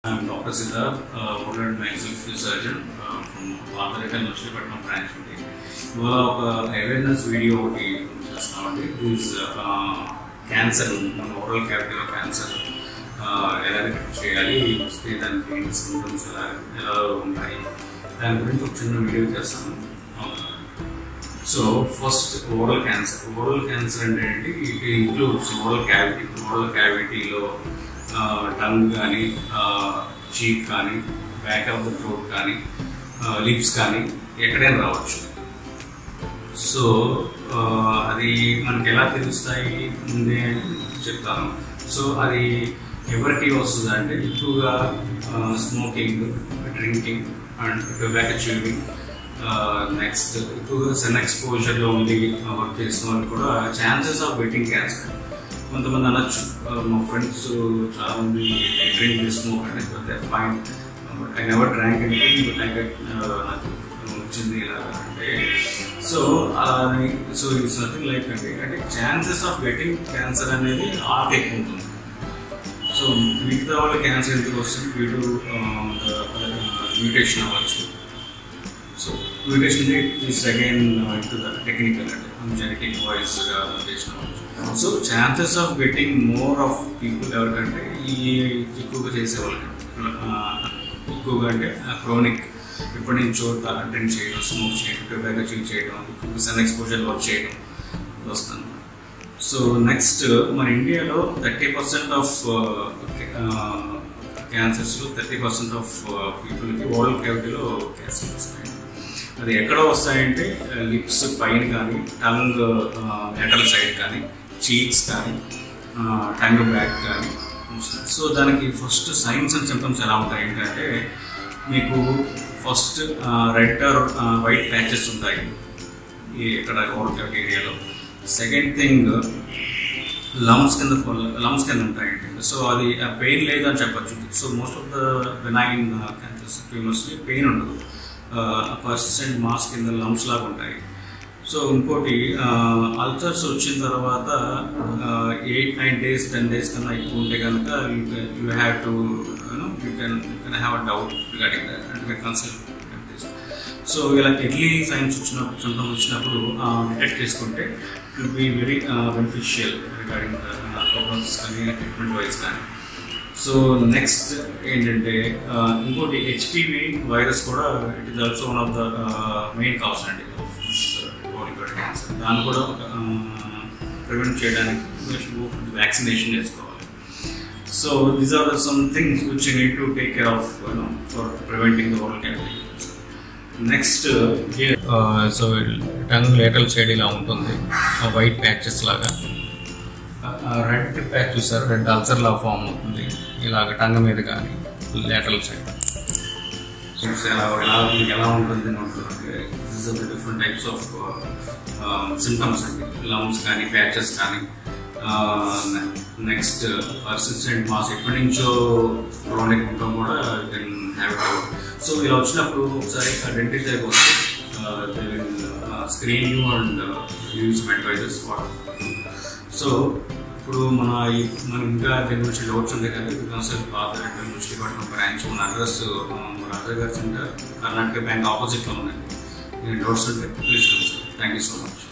I'm Dr. Siddharth, uh, oral and maxillary surgeon uh, from Vadarika Nurshipatnam branch ఉంది ఇవాళ ఒక awareness video ఒకటి చేస్తామండి దిస్ క్యాన్సర్ మన ఓరల్ క్యావిటీలో క్యాన్సర్ ఎలా డిటెక్ట్ చేయాలి వస్తే దానికి సిమ్టమ్స్ ఎలా ఎలా ఉంటాయి దాని గురించి ఒక చిన్న వీడియో చేస్తాను so first oral cancer oral cancer అంటే ఏంటి it includes oral cavity oral క్యావిటీలో టంగ్ కానీ చీక్ కానీ బ్యాక్ ఆఫ్ ద థ్రోట్ కానీ లిప్స్ కానీ ఎక్కడైనా రావచ్చు సో అది మనకి ఎలా తెలుస్తాయి ముందే చెప్తాను సో అది ఎవరికి వస్తుంది అంటే ఎక్కువగా smoking drinking and tobacco chewing next ఎక్కువగా సన్ ఎక్స్పోజర్లో ఉండి వర్క్ చేసిన వాళ్ళు కూడా ఛాన్సెస్ ఆఫ్ వెయిటింగ్ క్యాన్సర్ కొంతమంది అనొచ్చు మా ఫ్రెండ్స్ చాలా మంది డ్రింక్ స్మోక్ అంటే fine I never drank anything but I get నాకు వచ్చింది ఇలా అంటే సో అలాని సో ఇట్స్ నథింగ్ లైక్ అండి అంటే ఛాన్సెస్ ఆఫ్ గెటింగ్ క్యాన్సర్ అనేది ఆర్ట్ ఎక్కువ ఉంటుంది సో మిగతా వాళ్ళ క్యాన్సర్ ఎందుకు వస్తుంది వీడు మ్యూటేషన్ అవ్వచ్చు so mutation is again into the technical అంటే జెనెటిక్ వాయిస్ మ్యూటేషన్ అవ్వచ్చు so chances of getting more of people ఎవరికంటే ఈ ఎక్కువగా చేసేవాళ్ళకి ఎక్కువగా అంటే క్రోనిక్ ఎప్పటి నుంచో డ్రింక్ చేయడం స్మోక్ చేయడం టొబాకో చూ చేయడం సన్ ఎక్స్పోజర్ వర్క్ చేయడం వస్తాను సో నెక్స్ట్ మన ఇండియాలో థర్టీ పర్సెంట్ ఆఫ్ క్యాన్సర్స్లో థర్టీ పర్సెంట్ ఆఫ్ పీపుల్కి ఓరల్ క్యావిటీలో క్యాన్సర్ వస్తాయి అది ఎక్కడ వస్తాయంటే లిప్స్ పైన కానీ టంగ్ మెటల్ సైడ్ కానీ చీక్స్ కానీ టంగ్ బ్యాక్ కానీ సో దానికి ఫస్ట్ సైన్స్ అండ్ సిమ్టమ్స్ ఎలా ఉంటాయి ఏంటంటే మీకు first red or white patches ఉంటాయి ఈ ఇక్కడ ఓవర్ క్యావిటీ ఏరియాలో సెకండ్ థింగ్ లమ్స్ కింద లమ్స్ కింద ఉంటాయండి సో అది పెయిన్ లేదని చెప్పచ్చు so most of the benign cancers ట్యూమర్స్కి pain ఉండదు పర్సిస్టెంట్ మాస్ కింద లమ్స్ లాగా ఉంటాయి సో ఇంకోటి అల్సర్స్ వచ్చిన తర్వాత eight nine days ten days కన్నా ఎక్కువ ఉంటే కనుక you have to you know you can you can have a doubt regarding that అంటే మీరు కన్సల్ట్ సో ఇలా ఎర్లీ సైన్స్ వచ్చినప్పుడు సిమ్టమ్స్ వచ్చినప్పుడు డిటెక్ట్ చేసుకుంటే it be very beneficial regarding problems కానీ ట్రీట్మెంట్ వైజ్ కానీ సో నెక్స్ట్ ఏంటంటే ఇంకోటి హెచ్పివి వైరస్ కూడా it is also one of the main cause అండి క్యాన్సర్ దాన్ని కూడా ప్రివెంట్ చేయడానికి వ్యాక్సినేషన్ చేసుకోవాలి so these are some things which need to take care of for preventing the oral cancer next so tongue lateral side ఇలా ఉంటుంది white patches లాగా red patch చూసారు red ulcer లా ఫామ్ అవుతుంది ఇలాగ టంగ్ మీద కానీ లేటల్ సైడ్ ఎలా ఎలా ఎలా ఉంటుంది డిఫరెంట్ టైప్స్ ఆఫ్ సిమ్టమ్స్ అండి లమ్స్ కానీ ప్యాచెస్ కానీ నెక్స్ట్ పర్సిస్టెంట్ మాస్ ఎప్పటి నుంచో క్రోనిక్ ఉంటాం కూడా కెన్ హ్యావ్ ఇట్ సో ఇలా వచ్చినప్పుడు ఒకసారి డెంటిస్ట్ దగ్గర వస్తే screen you and use advises so ఇప్పుడు మన మన ఇంకా దీని గురించి డౌట్స్ ఉంటాయి కదా కన్సల్ట్ పాత మున్సిపల్ బ్రాంచ్ మన అడ్రస్ మన అదర్ గారి సెంటర్ కర్ణాటక బ్యాంక్ ఆపోజిట్లో ఉందండి డౌట్స్ ఉంటే please consult thank you so much